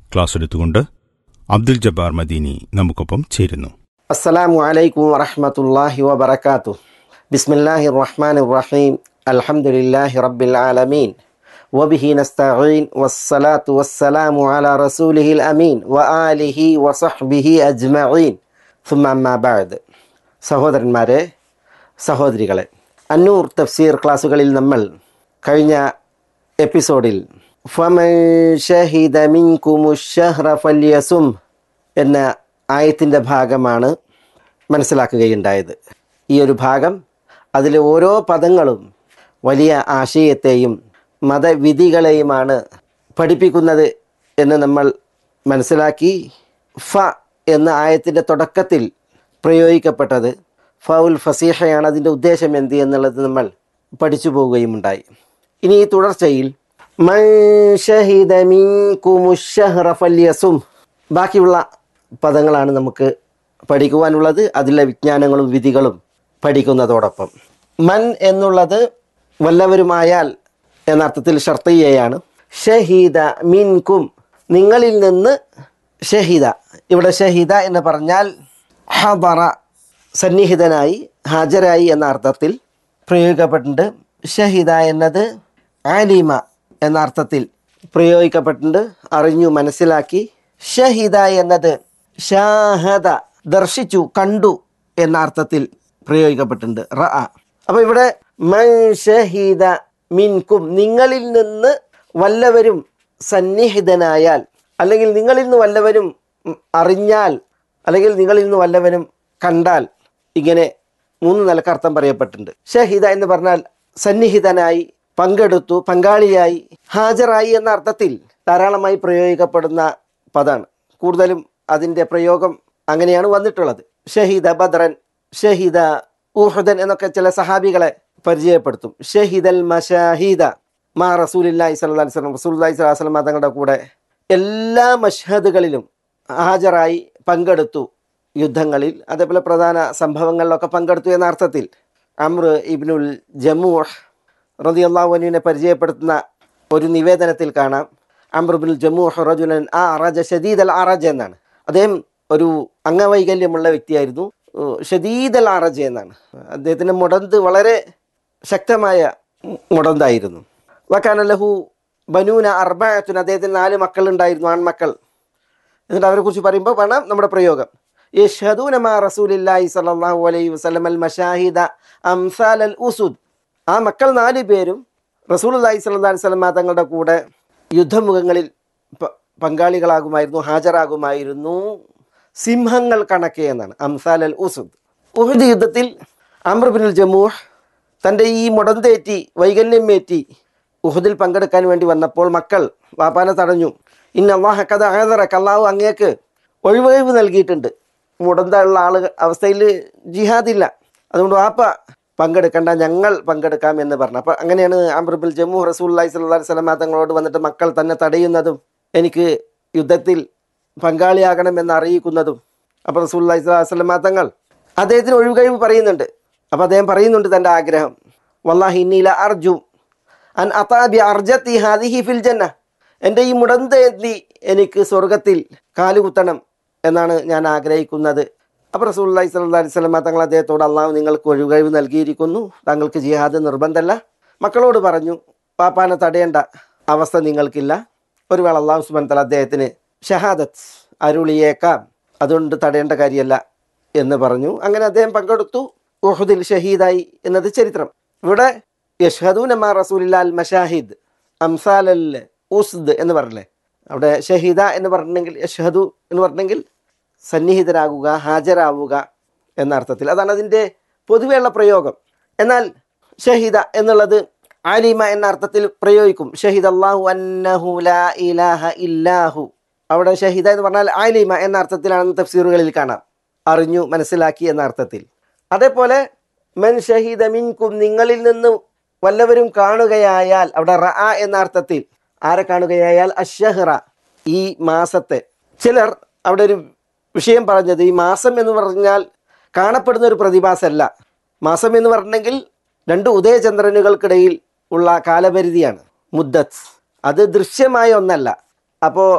class എടുത്തുകൊണ്ട് അബ്ദുൽ ജബ്ബാർ മദീനി നമുക്കൊപ്പം ചേരുന്നു السلام عليكم ورحمة الله وبركاته بسم الله الرحمن الرحيم الحمد لله رب العالمين وبه نستعين والصلاة والسلام على رسوله الأمين وآله وصحبه أجمعين ثم أما بعد സഹോദരന്മാരെ സഹോദരികളെ അന്നൂർ തഫ്സീർ ക്ലാസ്സുകളിൽ നമ്മൾ കഴിഞ്ഞ എപ്പിസോഡിൽ ഫമൻ ഷഹിദ മിൻകുമു ഷഹ്റ ഫല്യസും എന്ന ആയത്തിൻ്റെ ഭാഗമാണ് മനസ്സിലാക്കുകയുണ്ടായത് ഈ ഒരു ഭാഗം അതിലെ ഓരോ പദങ്ങളും വലിയ ആശയത്തെയും മതവിധികളെയുമാണ് പഠിപ്പിക്കുന്നത് എന്ന് നമ്മൾ മനസ്സിലാക്കി ഫ എന്ന ആയത്തിൻ്റെ തുടക്കത്തിൽ പ്രയോഗിക്കപ്പെട്ടത് ഫൗൽ ഫസീഹയാണ് അതിൻ്റെ ഉദ്ദേശം എന്ത് എന്നുള്ളത് നമ്മൾ പഠിച്ചു പോവുകയും ഉണ്ടായി ഇനി ഈ തുടർച്ചയിൽ മൻ ഷഹിദ മിൻകുമു ഷഹ്റ ഫല്യസും ബാക്കിയുള്ള പദങ്ങളാണ് നമുക്ക് പഠിക്കുവാനുള്ളത് അതിലെ വിജ്ഞാനങ്ങളും വിധികളും പഠിക്കുന്നതോടൊപ്പം മൻ എന്നുള്ളത് വല്ലവരുമായാൽ എന്ന അർത്ഥത്തിൽ ഷർത്തയ്യയാണ് ഷഹീദ മിൻകും നിങ്ങളിൽ നിന്ന് ഷഹീദ ഇവിടെ ഷഹീദ എന്ന് പറഞ്ഞാൽ ഹബറ സന്നിഹിതനായി ഹാജരായി എന്ന അർത്ഥത്തിൽ പ്രയോഗിക്കപ്പെട്ടിട്ടുണ്ട് ഷഹീദ എന്നത് ആലിമ എന്ന അർത്ഥത്തിൽ പ്രയോഗിക്കപ്പെട്ടിട്ടുണ്ട് അറിഞ്ഞു മനസ്സിലാക്കി ഷഹിദ എന്നത് ഷാഹദ ദർശിച്ചു കണ്ടു എന്ന അർത്ഥത്തിൽ പ്രയോഗിക്കപ്പെട്ടിട്ടുണ്ട് റ അപ്പോൾ ഇവിടെ മൻ ഷഹീദ മിൻകും നിങ്ങളിൽ നിന്ന് വല്ലവരും സന്നിഹിതനായാൽ അല്ലെങ്കിൽ നിങ്ങളിൽ നിന്ന് വല്ലവരും ഉം, അറിഞ്ഞാൽ അല്ലെങ്കിൽ നിങ്ങളിൽ നിന്ന് വല്ലവരും കണ്ടാൽ ഇങ്ങനെ മൂന്ന് നിലക്ക് അർത്ഥം പറയപ്പെട്ടിട്ടുണ്ട് ഷഹീദ എന്ന് പറഞ്ഞാൽ സന്നിഹിതനായി പങ്കെടുത്തു പങ്കാളിയായി ഹാജരായി എന്ന അർത്ഥത്തിൽ ധാരാളമായി പ്രയോഗിക്കപ്പെടുന്ന പദമാണ് കൂടുതലും അതിൻ്റെ പ്രയോഗം അങ്ങനെയാണ് വന്നിട്ടുള്ളത് ഷഹീദ ബദ്രൻ ഷഹീദ ഊഹദൻ എന്നൊക്കെ ചില സഹാബികളെ പരിചയപ്പെടുത്തും ഷഹീദൽ മഷാഹീദ മാ റസൂലില്ലാഹി സ്വല്ലല്ലാഹി അലൈഹി വസല്ലം റസൂലുള്ളാഹി സ്വല്ലല്ലാഹി അലൈഹി വസല്ലം തങ്ങളുടെ കൂടെ എല്ലാ മഷ്ഹദുകളിലും ഹാജരായി പങ്കെടുത്തു യുദ്ധങ്ങളിൽ അതേപോലെ പ്രധാന സംഭവങ്ങളിലൊക്കെ പങ്കെടുത്തു എന്ന അർത്ഥത്തിൽ അമ്ര ഇബ്നുൽ ജമൂഹ് റളിയല്ലാഹുവിനെ പരിചയപ്പെടുത്തുന്ന ഒരു നിവേദനത്തിൽ കാണാം അമ്രബുൽ ജമൂഹ് റജുലൻ ആ അറജ ഷദീദ് അൽ അറജ് എന്നാണ് അദ്ദേഹം ഒരു അംഗവൈകല്യമുള്ള വ്യക്തിയായിരുന്നു ഏഹ് ഷദീദ് അൽ അറജ് എന്നാണ് അദ്ദേഹത്തിൻ്റെ മുടന്ത് വളരെ ശക്തമായ മുടന്തായിരുന്നു വക്കാന ലഹു ബനൂന അർബായത്തുൻ അദ്ദേഹത്തിന് നാല് മക്കളുണ്ടായിരുന്നു ആൺമക്കൾ എന്നിട്ട് അവരെ കുറിച്ച് പറയുമ്പോൾ വേണം നമ്മുടെ പ്രയോഗം യഷ്ഹദൂന മാ റസൂലില്ലാഹി സ്വല്ലല്ലാഹു അലൈഹി വസല്ലം അൽ മഷാഹിദ അംസാൽ അൽ ഉസുദ് ആ മക്കൾ നാല് പേരും റസൂലുള്ളാഹി സ്വല്ലല്ലാഹി അലൈഹി വസല്ലം തങ്ങളുടെ കൂടെ യുദ്ധമുഖങ്ങളിൽ പ- പങ്കാളികളാകുമായിരുന്നു ഹാജരാകുമായിരുന്നു സിംഹങ്ങൾ കണക്കെ എന്നാണ് അംസാൽ അൽ ഉസുദ് ഉഹദ് യുദ്ധത്തിൽ അമ്രബിനുൽ ജമൂഹ് തൻ്റെ ഈ മുടന്തേറ്റി വൈകല്യമേറ്റി ഉഹദിൽ പങ്കെടുക്കാൻ വേണ്ടി വന്നപ്പോൾ മക്കൾ വാപ്പാനെ തടഞ്ഞു ഇന്ന അള്ളാഹ കഥ ആദറക്ക് അള്ളാഹു അങ്ങേക്ക് ഒഴിവഴിവ് നൽകിയിട്ടുണ്ട് മുടന്തുള്ള ആള് അവസ്ഥയിൽ ജിഹാദില്ല അതുകൊണ്ട് വാപ്പ പങ്കെടുക്കണ്ട ഞങ്ങൾ പങ്കെടുക്കാം എന്ന് പറഞ്ഞു അപ്പോൾ അങ്ങനെയാണ് അമ്രബുൽ ജമ്മു റസൂല്ലായി സ്വല്ലി സ്വലമ തങ്ങളോട് വന്നിട്ട് മക്കൾ തന്നെ തടയുന്നതും എനിക്ക് യുദ്ധത്തിൽ പങ്കാളിയാകണമെന്ന് അറിയിക്കുന്നതും അപ്പോൾ റസൂല്ലായി സ്വലാമ തങ്ങൾ അദ്ദേഹത്തിന് ഒഴിവുകഴിവ് പറയുന്നുണ്ട് അപ്പോൾ അദ്ദേഹം പറയുന്നുണ്ട് തൻ്റെ ആഗ്രഹം വല്ലാഹി ഇന്നീല അർജു അൻ അതാബി അർജത്തി ഹാദിഹി ഫിൽ ജന്ന എൻ്റെ ഈ മുടന്തേന്തി എനിക്ക് സ്വർഗത്തിൽ കാലുകുത്തണം എന്നാണ് ഞാൻ ആഗ്രഹിക്കുന്നത് അപ്പോൾ റസൂല്ലി സ്വല്ലി അലൈഹി സ്വലമ തങ്ങൾ അദ്ദേഹത്തോട് അള്ളാഹു നിങ്ങൾക്ക് ഒഴിവുകഴിവ് നൽകിയിരിക്കുന്നു താങ്കൾക്ക് ജിഹാദ് നിർബന്ധമല്ല മക്കളോട് പറഞ്ഞു പാപ്പാനെ തടയേണ്ട അവസ്ഥ നിങ്ങൾക്കില്ല ഒരു വേള അള്ളാഹു സുബൻ തല അദ്ദേഹത്തിന് ഷഹാദത്ത് അരുളിയേക്കാം അതുകൊണ്ട് തടയേണ്ട കാര്യമല്ല എന്ന് പറഞ്ഞു അങ്ങനെ അദ്ദേഹം പങ്കെടുത്തു ഉഹുദിൽ ഷഹീദായി എന്നത് ചരിത്രം ഇവിടെ യഷ്ഹദൂന മാ റസൂലില്ല അൽ മഷാഹിദ് അംസാൽ അൽ ഉസ്ദ് എന്ന് പറഞ്ഞില്ലേ അവിടെ ഷഹീദ എന്ന് പറഞ്ഞിട്ടുണ്ടെങ്കിൽ യഷ്ഹദു എന്ന് പറഞ്ഞിട്ടുണ്ടെങ്കിൽ സന്നിഹിതരാകുക ഹാജരാവുക എന്ന അർത്ഥത്തിൽ അതാണ് അതിൻ്റെ പൊതുവെയുള്ള പ്രയോഗം എന്നാൽ ഷഹീദ എന്നുള്ളത് ആലിമ എന്ന അർത്ഥത്തിൽ പ്രയോഗിക്കും ഷഹീദ് അള്ളാഹു അന്നഹു ലാ ഇലാഹ ഇല്ലാഹു അവിടെ ഷഹീദ എന്ന് പറഞ്ഞാൽ ആലിമ എന്ന അർത്ഥത്തിലാണെന്ന് തഫ്സീറുകളിൽ കാണാം അറിഞ്ഞു മനസ്സിലാക്കി എന്ന അർത്ഥത്തിൽ അതേപോലെ മെൻ ഷഹീദ മിൻകും നിങ്ങളിൽ നിന്ന് വല്ലവരും കാണുകയായാൽ അവിടെ റ എന്ന അർത്ഥത്തിൽ ആരെ കാണുകയായാൽ അഷഹ്റ ഈ മാസത്തെ ചിലർ അവിടെ ഒരു വിഷയം പറഞ്ഞത് ഈ മാസം എന്ന് പറഞ്ഞാൽ കാണപ്പെടുന്ന ഒരു പ്രതിഭാസമല്ല മാസം എന്ന് പറഞ്ഞെങ്കിൽ രണ്ട് ഉദയചന്ദ്രനുകൾക്കിടയിൽ ഉള്ള കാലപരിധിയാണ് മുദ്ദത്ത് അത് ദൃശ്യമായ ഒന്നല്ല അപ്പോൾ